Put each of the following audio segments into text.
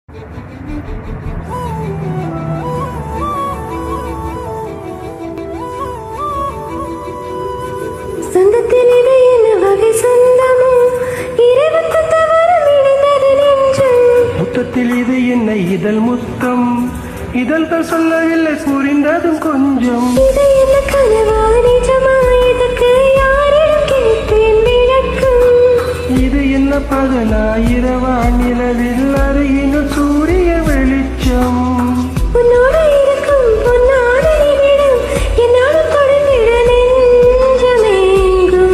சொந்தத்தில் இது என்ன வகை சொந்தமோ இறைவத்து தவறு விழுந்தது நெஞ்சம் முத்தத்தில் இது என்ன இதழ் முத்தம் இதழ்கள் சொல்லவில்லை புரிந்ததும் கொஞ்சம் இது என்ன கனவா நிஜமா இதற்கு யாரிடம் கேட்பேன் விளக்கம் இது என்ன பகலா இரவா நிலவில் அருகினும் சூரிய வெளிச்சம் உன்னோடு இருக்கும் பொன்னான நிமிடம் என்னோடு கொடுத்திட நெஞ்சமெங்கும்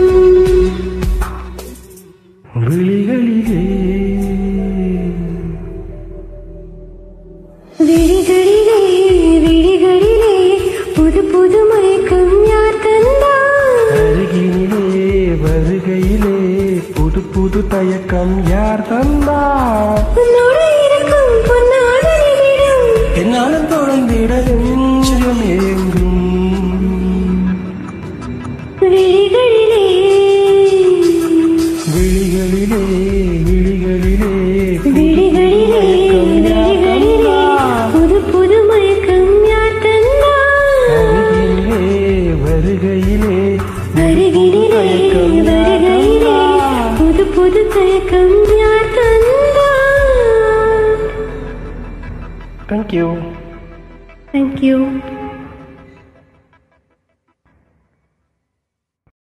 விழிகளிலே விழிகளிலே விழிகளிலே புது புது மயக்கம் யார் தந்தார் அருகினிலே வருகையிலே புது புது தயக்கம் யார் தந்தா உன்னோடு இருக்கும் பொன்னான நிமிடம் என்னாலும் தொடர்ந்திட நெஞ்சம் ஏங்கும் விழிகளிலே விழிகளிலே விழிகளிலே விழிகளிலே விழிகளிலே புது புது மயக்கம் யார் தந்தார் அருகிலே வருகையிலே வருகிறே வருகையிலே புது புது தயக்கம் யார் தந்தார் தேங்க்யூ தேங்க்யூ